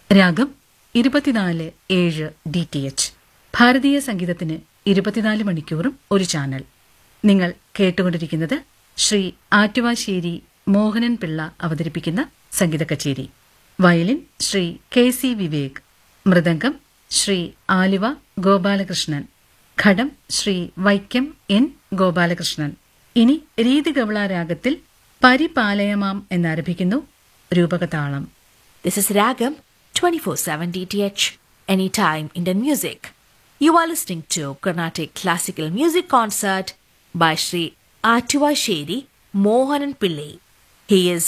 രാഗം ഇരുപത്തിനാല് ഏഴ് ഡി ടി എച്ച് ഭാരതീയ സംഗീതത്തിന് ഇരുപത്തിനാല് മണിക്കൂറും ഒരു ചാനൽ നിങ്ങൾ കേട്ടുകൊണ്ടിരിക്കുന്നത് ശ്രീ ആറ്റുവാശ്ശേരി മോഹനൻ പിള്ള അവതരിപ്പിക്കുന്ന സംഗീത കച്ചേരി violin Shri K C Vivek മൃദംഗം ശ്രീ ആലുവ ഗോപാലകൃഷ്ണൻ ഘടം ശ്രീ വൈക്കം എൻ ഗോപാലകൃഷ്ണൻ ഇനി രീതിഗവള രാഗത്തിൽ പരിപാലയമാം എന്നാരംഭിക്കുന്നു രൂപകതാളം This is Ragam 24/7 DTH anytime Indian music. You are listening to Carnatic Classical Music Concert by Sri Atuva Sheri Mohanan Pillai. He is